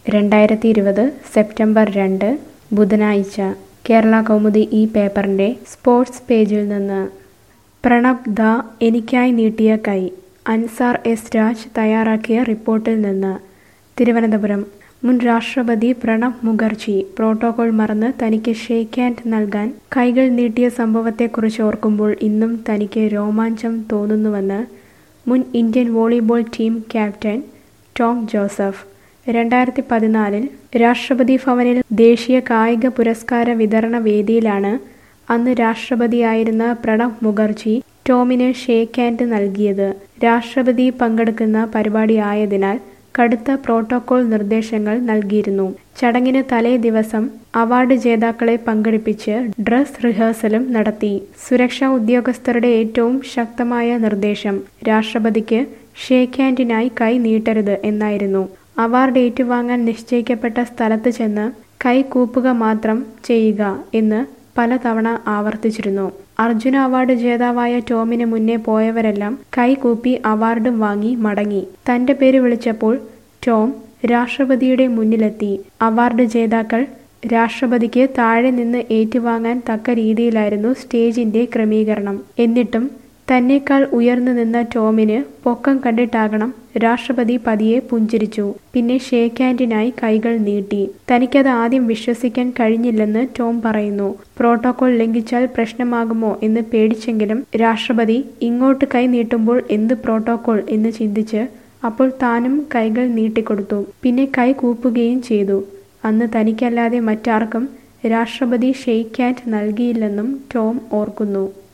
രണ്ടായിരത്തി ഇരുപത് സെപ്റ്റംബർ രണ്ട് ബുധനാഴ്ച കേരള കൗമുദി ഈ പേപ്പറിൻ്റെ സ്പോർട്സ് പേജിൽ നിന്ന് പ്രണബ് ദ എനിക്കായി നീട്ടിയ കൈ അൻസാർ എസ് രാജ് തയ്യാറാക്കിയ റിപ്പോർട്ടിൽ നിന്ന് തിരുവനന്തപുരം മുൻ രാഷ്ട്രപതി പ്രണബ് മുഖർജി പ്രോട്ടോകോൾ മറന്ന് തനിക്ക് ഷേക്ക് ഹാൻഡ് നൽകാൻ കൈകൾ നീട്ടിയ സംഭവത്തെക്കുറിച്ച് ഓർക്കുമ്പോൾ ഇന്നും തനിക്ക് രോമാഞ്ചം തോന്നുന്നുവെന്ന് മുൻ Indian volleyball team captain Tom Joseph രണ്ടായിരത്തി പതിനാലിൽ രാഷ്ട്രപതി ഭവനിൽ ദേശീയ കായിക പുരസ്കാര വിതരണ വേദിയിലാണ് അന്ന് രാഷ്ട്രപതിയായിരുന്ന പ്രണബ് മുഖർജി ടോമിന് ഷേക്ക് ഹാൻഡ് നൽകിയത് രാഷ്ട്രപതി പങ്കെടുക്കുന്ന പരിപാടിയായതിനാൽ കടുത്ത പ്രോട്ടോകോൾ നിർദ്ദേശങ്ങൾ നൽകിയിരുന്നു ചടങ്ങിന് തലേ ദിവസം അവാർഡ് ജേതാക്കളെ പങ്കെടുപ്പിച്ച് ഡ്രസ് റിഹേഴ്സലും നടത്തി സുരക്ഷാ ഉദ്യോഗസ്ഥരുടെ ഏറ്റവും ശക്തമായ നിർദ്ദേശം രാഷ്ട്രപതിക്ക് ഷേക്ക് ഹാൻഡിനായി കൈ നീട്ടരുത് എന്നായിരുന്നു അവാർഡ് ഏറ്റുവാങ്ങാൻ നിശ്ചയിക്കപ്പെട്ട സ്ഥലത്ത് ചെന്ന് കൈ കൂപ്പുക മാത്രം ചെയ്യുക എന്ന് പലതവണ ആവർത്തിച്ചിരുന്നു അർജുന അവാർഡ് ജേതാവായ ടോമിന് മുന്നേ പോയവരെല്ലാം കൈകൂപ്പി അവാർഡും വാങ്ങി മടങ്ങി തന്റെ പേര് വിളിച്ചപ്പോൾ ടോം രാഷ്ട്രപതിയുടെ മുന്നിലെത്തി അവാർഡ് ജേതാക്കൾ രാഷ്ട്രപതിക്ക് താഴെ നിന്ന് ഏറ്റുവാങ്ങാൻ തക്ക രീതിയിലായിരുന്നു സ്റ്റേജിന്റെ ക്രമീകരണം എന്നിട്ടും തന്നേക്കാൾ ഉയർന്നു നിന്ന ടോമിന് പൊക്കം കണ്ടിട്ടാകണം രാഷ്ട്രപതി പതിയെ പുഞ്ചിരിച്ചു പിന്നെ ഷേക്ക് ഹാൻഡിനായി കൈകൾ നീട്ടി തനിക്കത് ആദ്യം വിശ്വസിക്കാൻ കഴിഞ്ഞില്ലെന്ന് ടോം പറയുന്നു പ്രോട്ടോകോൾ ലംഘിച്ചാൽ പ്രശ്നമാകുമോ എന്ന് പേടിച്ചെങ്കിലും രാഷ്ട്രപതി ഇങ്ങോട്ട് കൈ നീട്ടുമ്പോൾ എന്ത് പ്രോട്ടോകോൾ എന്ന് ചിന്തിച്ച് അപ്പോൾ താനും കൈകൾ നീട്ടിക്കൊടുത്തു പിന്നെ കൈ കൂപ്പുകയും ചെയ്തു അന്ന് തനിക്കല്ലാതെ മറ്റാർക്കും രാഷ്ട്രപതി ഷെയ്ക്ക് ഹാൻഡ് നൽകിയില്ലെന്നും ടോം ഓർക്കുന്നു